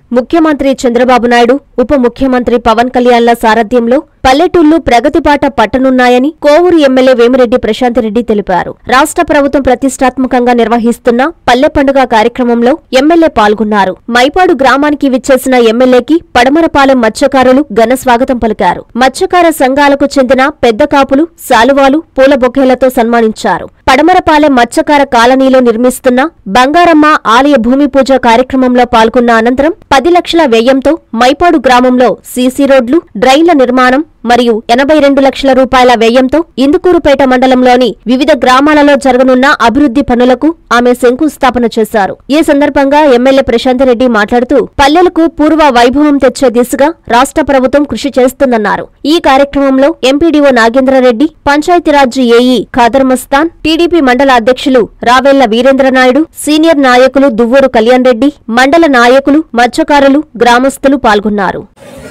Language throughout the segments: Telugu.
ముఖ్యమంత్రి చంద్రబాబు నాయుడు ఉప ముఖ్యమంత్రి పవన్ కళ్యాణ్ల సారథ్యంలో పల్లెటూళ్లు ప్రగతిబాట పట్టనున్నాయని కోవూరు ఎమ్మెల్యే వేమిరెడ్డి ప్రశాంతిరెడ్డి తెలిపారు రాష్ట్ర ప్రభుత్వం ప్రతిష్టాత్మకంగా నిర్వహిస్తున్న పల్లె పండుగ కార్యక్రమంలో ఎమ్మెల్యే పాల్గొన్నారు మైపాడు గ్రామానికి విచ్చేసిన ఎమ్మెల్యేకి పడమరపాలెం మత్స్యకారులు ఘన స్వాగతం పలికారు మత్స్యకార సంఘాలకు చెందిన పెద్ద కాపులు శాలువాలు పూల బొకేలతో సన్మానించారు పడమరపాలెం మత్స్యకార కాలనీలో నిర్మిస్తున్న బంగారమ్మ ఆలయ భూమి పూజ కార్యక్రమంలో పాల్గొన్న అనంతరం పది లక్షల వ్యయంతో మైపాడు గ్రామంలో సీసీ రోడ్లు డ్రైన్ల నిర్మాణం మరియు ఎనభై రెండు లక్షల రూపాయల వ్యయంతో ఇందుకూరుపేట మండలంలోని వివిధ గ్రామాలలో జరగనున్న అభివృద్ధి పనులకు ఆమె శంకుస్థాపన చేశారు ఈ సందర్భంగా ఎమ్మెల్యే ప్రశాంతరెడ్డి మాట్లాడుతూ పల్లెలకు పూర్వ వైభవం తెచ్చే దిశగా రాష్ట్ర ప్రభుత్వం కృషి చేస్తుందన్నారు ఈ కార్యక్రమంలో MPDO Nagendra Reddy Panchayati Raj AE Khader Mastan TDP మండల అధ్యక్షులు రావెల్ల వీరేంద్రనాయుడు సీనియర్ నాయకులు దువ్వూరు కళ్యాణ్ రెడ్డి మండల నాయకులు మత్స్యకారులు గ్రామస్తులు పాల్గొన్నారు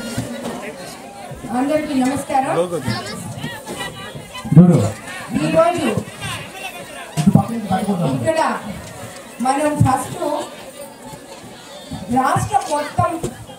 అందరికీ నమస్కారం చూడు ఈరోజు ఇటు పక్క నుంచి పడిపోతాం ఇక్కడ మనం ఫస్ట్ రాష్ట్రం మొత్తం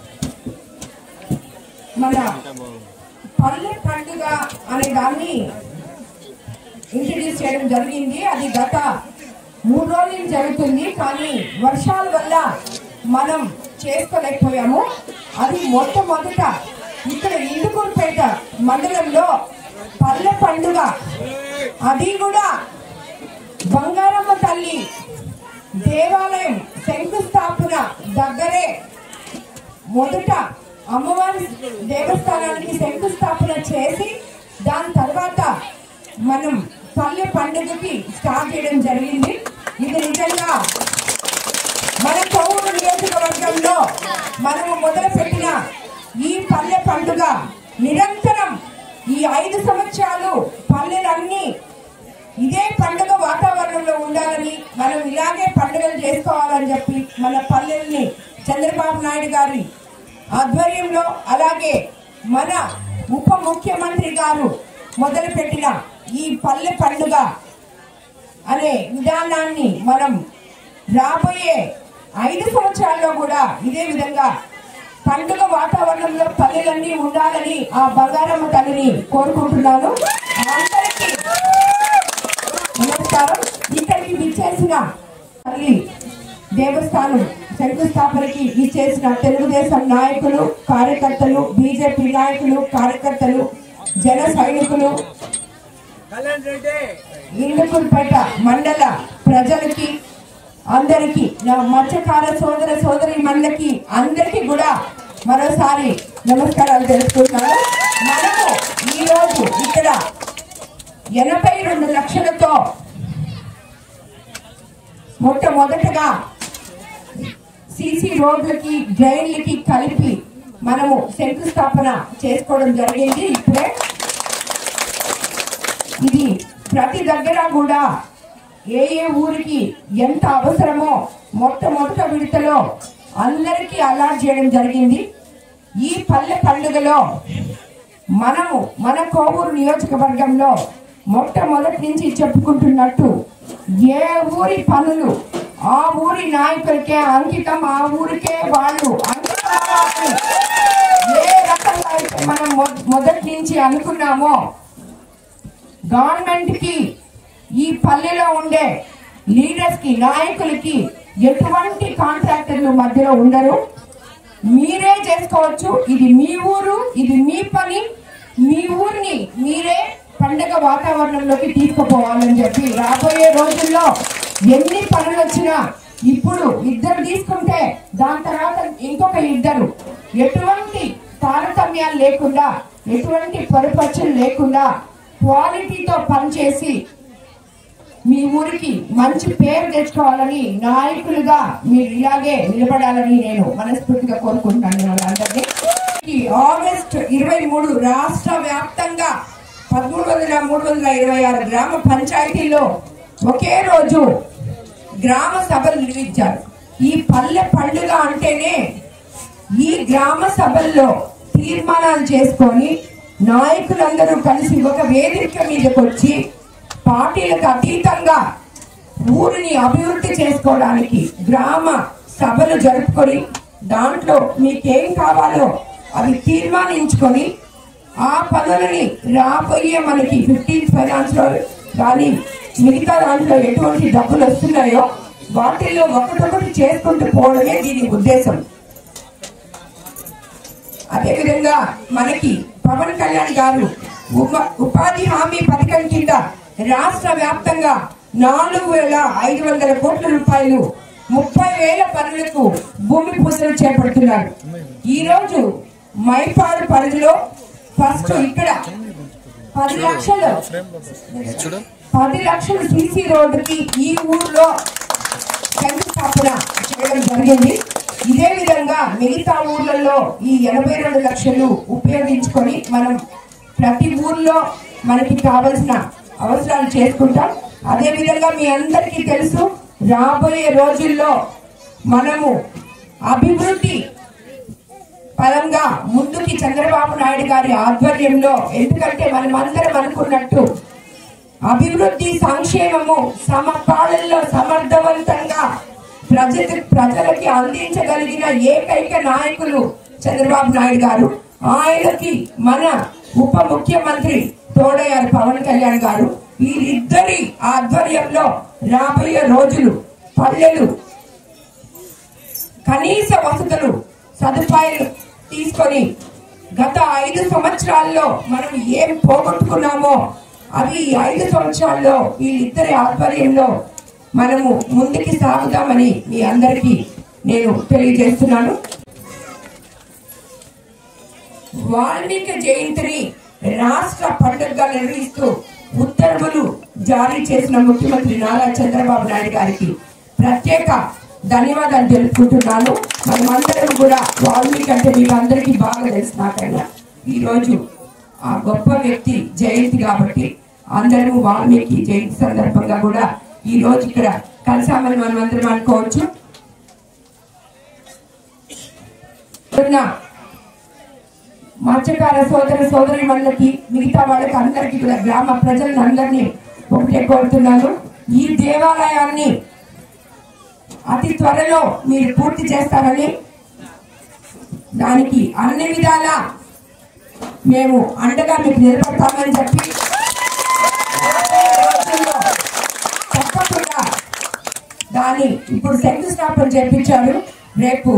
మన పల్లె పండుగ అనే దాన్ని ఇంట్రడ్యూస్ చేయడం జరిగింది అది గత మూడు రోజుల నుంచి జరుగుతుంది కానీ వర్షాల వల్ల మనం చేసుకోలేకపోయాము అది మొట్టమొదట ఇక్కడ ఇందుకూరుపేట మండలంలో పల్లె పండుగ అది కూడా బంగారమ్మ తల్లి దేవాలయం శంకుస్థాపన దగ్గరే మొదట అమ్మవారి దేవస్థానానికి శంకుస్థాపన చేసి దాని తర్వాత మనం పల్లె పండుగకి స్టార్ట్ చేయడం జరిగింది ఇది నిజంగా మన కోవూరు నియోజకవర్గంలో మనము మొదలుపెట్టిన ఈ పల్లె పండుగ నిరంతరం ఈ ఐదు సంవత్సరాలు పల్లెలన్నీ ఇదే పండుగ వాతావరణంలో ఉండాలని మనం ఇలాగే పండుగలు చేసుకోవాలని చెప్పి మన పల్లెల్ని చంద్రబాబు నాయుడు గారి ఆధ్వర్యంలో అలాగే మన ఉప ముఖ్యమంత్రి గారు మొదలుపెట్టిన ఈ పల్లె పండుగ అనే విధానాన్ని మనం రాబోయే ఐదు సంవత్సరాల్లో కూడా ఇదే విధంగా పండుగ వాతావరణంలో పల్లెలన్నీ ఉండాలని ఆ బంగారమ్మ తల్లిని కోరుకుంటున్నాను అందరికీ నమస్కారం ఇక్కడికి విచ్చేసిన తల్లి దేవస్థానం శంకుస్థాపనకి విచ్చేసిన తెలుగుదేశం నాయకులు కార్యకర్తలు బీజేపీ నాయకులు కార్యకర్తలు జన సైనికులు ఇందుకుపేట మండల ప్రజలకి అందరికి నా మత్స్యకార సోదర సోదరి మండలికి అందరికీ కూడా మరోసారి నమస్కారాలు తెలుసుకుంటున్నాను మనము ఈరోజు ఇక్కడ ఎనభై రెండు లక్షలతో మొట్టమొదటగా సీసీ రోడ్లకి డ్రైన్లకి కలిపి మనము శంకుస్థాపన చేసుకోవడం జరిగింది ఇప్పుడే ఇది ప్రతి దగ్గర కూడా ఏ ఏ ఊరికి ఎంత అవసరమో మొట్టమొదట విడతలో అందరికీ అలాట్ చేయడం జరిగింది ఈ పల్లె పండుగలో మనము మన కోవూరు నియోజకవర్గంలో మొట్టమొదటి నుంచి చెప్పుకుంటున్నట్టు ఏ ఊరి పనులు ఆ ఊరి నాయకులకే అంకితం ఆ ఊరికే వాళ్ళు అంకితం అవ్వాలి. ఏ రకంగా అయితే మనం మొ- మొదటి నుంచి అనుకున్నామో గవర్నమెంట్ కి ఈ పల్లెలో ఉండే లీడర్స్ కి నాయకులకి ఎటువంటి కాంట్రాక్టర్లు మధ్యలో ఉండరు మీరే చేసుకోవచ్చు ఇది మీ ఊరు ఇది మీ పని మీ ఊరిని మీరే పండగ వాతావరణంలోకి తీసుకుపోవాలని చెప్పి రాబోయే రోజుల్లో ఎన్ని పనులు వచ్చినా ఇప్పుడు ఇద్దరు తీసుకుంటే దాని తర్వాత ఇంకొక ఇద్దరు ఎటువంటి తారతమ్యాలు లేకుండా ఎటువంటి పొరపచ్చలు లేకుండా క్వాలిటీతో పనిచేసి మీ ఊరికి మంచి పేరు తెచ్చుకోవాలని నాయకులుగా మీరు ఇలాగే నిలబడాలని నేను మనస్ఫూర్తిగా కోరుకుంటున్నాను వాళ్ళందరినీ ఈ ఆగస్ట్ ఇరవై మూడు రాష్ట్ర వ్యాప్తంగా పదమూడు వందల మూడు వందల ఇరవై ఆరు గ్రామ పంచాయతీల్లో ఒకే రోజు గ్రామ సభలు నిర్వహించారు ఈ పల్లె పండుగ అంటేనే ఈ గ్రామ సభల్లో తీర్మానాలు చేసుకొని నాయకులందరూ కలిసి ఒక వేదిక మీదకి వచ్చి పార్టీలకు అతీతంగా ఊరిని అభివృద్ధి చేసుకోవడానికి గ్రామ సభలు జరుపుకొని దాంట్లో మీకేం కావాలో అవి తీర్మానించుకొని ఆ పనులని రాబోయే మనకి ఫిఫ్టీన్ ఫైనాన్స్ లో కానీ మిగతా దాంట్లో ఎటువంటి డబ్బులు వస్తున్నాయో వాటిల్లో ఒకటొకటి చేసుకుంటూ పోవడమే దీని ఉద్దేశం అదేవిధంగా మనకి పవన్ కళ్యాణ్ గారు ఉప- ఉపాధి హామీ పథకం కింద రాష్ట్ర వ్యాప్తంగా నాలుగు వేల ఐదు వందల కోట్ల రూపాయలు ముప్పై వేల పనులకు భూమి పూజలు చేపడుతున్నారు ఈ రోజు మైపాడు పరిధిలో ఫస్ట్ ఇక్కడ పది లక్షలు పది లక్షల సీసీ రోడ్డుకి ఈ ఊర్లో శంకుస్థాపన చేయడం జరిగింది ఇదే విధంగా మిగతా ఊర్లలో ఈ ఎనభై రెండు లక్షలు ఉపయోగించుకొని మనం ప్రతి ఊర్లో మనకి కావలసిన అవసరాలు చేసుకుంటాం అదే విధంగా మీ అందరికీ తెలుసు రాబోయే రోజుల్లో మనము అభివృద్ధి పరంగా ముందుకి చంద్రబాబు నాయుడు గారి ఆధ్వర్యంలో ఎందుకంటే మనమందరం అనుకున్నట్టు అభివృద్ధి సంక్షేమము సమపాలనలో సమర్థవంతంగా ప్రజల ప్రజలకి అందించగలిగిన ఏకైక నాయకులు చంద్రబాబు నాయుడు గారు ఆయనకి మన ఉప ముఖ్యమంత్రి తోడయ్యారు పవన్ కళ్యాణ్ గారు వీరిద్దరి ఆధ్వర్యంలో రాబోయే రోజులు పల్లెలు కనీస వసతులు సదుపాయాలు తీసుకొని గత ఐదు సంవత్సరాల్లో మనం ఏం పోగొట్టుకున్నామో అవి ఈ ఐదు సంవత్సరాల్లో వీళ్ళిద్దరి ఆధ్వర్యంలో మనము ముందుకి సాగుదామని మీ అందరికీ నేను తెలియజేస్తున్నాను వాల్మీకి జయంతిని రాష్ట్ర పండుగగా నిర్వహిస్తూ ఉత్తర్వులు జారీ చేసిన ముఖ్యమంత్రి నారా చంద్రబాబు నాయుడు గారికి ప్రత్యేక ధన్యవాదాలు తెలుపుకుంటున్నాను మనమందరం కూడా వాల్మీకి అంటే మీకు అందరికీ బాగా తెలుసు నాకైనా ఈరోజు ఆ గొప్ప వ్యక్తి జయంతి కాబట్టి అందరూ వాల్మీకి జయంతి సందర్భంగా కూడా ఈ రోజు ఇక్కడ కలిసామని మనం అందరం అనుకోవచ్చు ఉన్న మత్స్యకార సోదర సోదరి వాళ్ళకి మిగతా వాళ్ళకి అందరికి కూడా గ్రామ ప్రజలను అందరినీ ఒకటే కోరుతున్నాను ఈ దేవాలయాన్ని అతి త్వరలో మీరు పూర్తి చేస్తారని దానికి అన్ని విధాలా మేము అండగా మీకు నిలబడతామని చెప్పి రాబోయే రోజుల్లో తప్పకుండా దాని ఇప్పుడు శంకుస్థాపన చేపించారు రేపు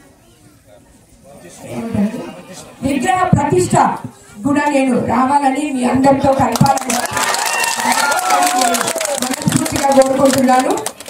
ఏమిటండి? విగ్రహ ప్రతిష్ట కూడా నేను రావాలని మీ అందరితో కలపాలని మనస్ఫూర్తిగా కోరుకుంటున్నాను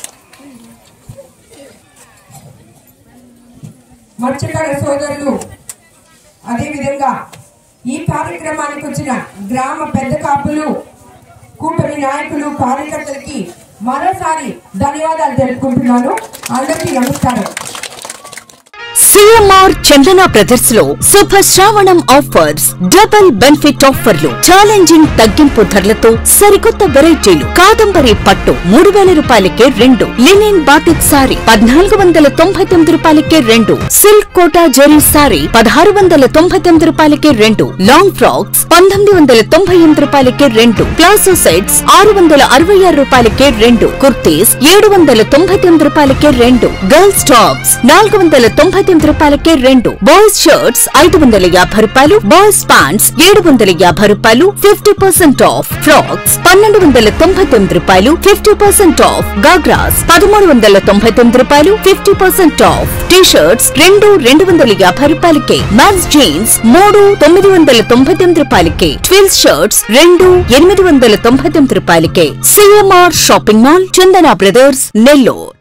మత్స్యకార సోదరులు అదేవిధంగా ఈ కార్యక్రమానికి వచ్చిన గ్రామ పెద్ద కాపులు కూటమి నాయకులు కార్యకర్తలకి మరోసారి ధన్యవాదాలు తెలుపుకుంటున్నాను అందరికీ నమస్కారం సిఎంఆర్ చందన బ్రదర్స్ లో శుభ శ్రావణం ఆఫర్స్ డబుల్ బెనిఫిట్ ఆఫర్లు ఛాలెంజింగ్ తగ్గింపు ధరలతో సరికొత్త వెరైటీలు కాదంబరి పట్టు మూడు వేల రూపాయలకే రెండు లినిన్ బాటిక్ సారీ పద్నాలుగు వందల తొంభై తొమ్మిది రూపాయలకే రెండు సిల్క్ కోటా జెరీ సారీ పదహారు వందల తొంభై తొమ్మిది రూపాయలకే రెండు లాంగ్ ఫ్రాక్స్ పంతొమ్మిది వందల తొంభై ఎనిమిది రూపాయలకే రెండు ప్లాసో సెట్స్ ఆరు వందల అరవై ఆరు రూపాయలకే రెండు కుర్తీస్ ఏడు వందల తొంభై తొమ్మిది రూపాయలకే రెండు గర్ల్స్ టాప్స్ నాలుగు వందల తొంభై తొమ్మిది రూపాయలకే రెండు బాయ్స్ షర్ట్స్ ఐదు వందల యాభై రూపాయలు బాయ్స్ ప్యాంట్స్ ఏడు వందల యాభై రూపాయలు ఫిఫ్టీ పర్సెంట్ ఆఫ్ ఫ్రాక్స్ పన్నెండు వందల తొంభై తొమ్మిది రూపాయలు ఫిఫ్టీ పర్సెంట్ ఆఫ్ గాగ్రాస్ పదమూడు వందల తొంభై తొమ్మిది రూపాయలు fifty percent off T shirts రెండు రెండు వందల యాభై రూపాయలకే మ్యాన్స్ జీన్స్ మూడు తొమ్మిది వందల తొంభై తొమ్మిది రూపాయలకే ట్విల్స్ షర్ట్స్ రెండు ఎనిమిది వందల తొంభై తొమ్మిది రూపాయలకే CMR shopping mall Chandana brothers Nellore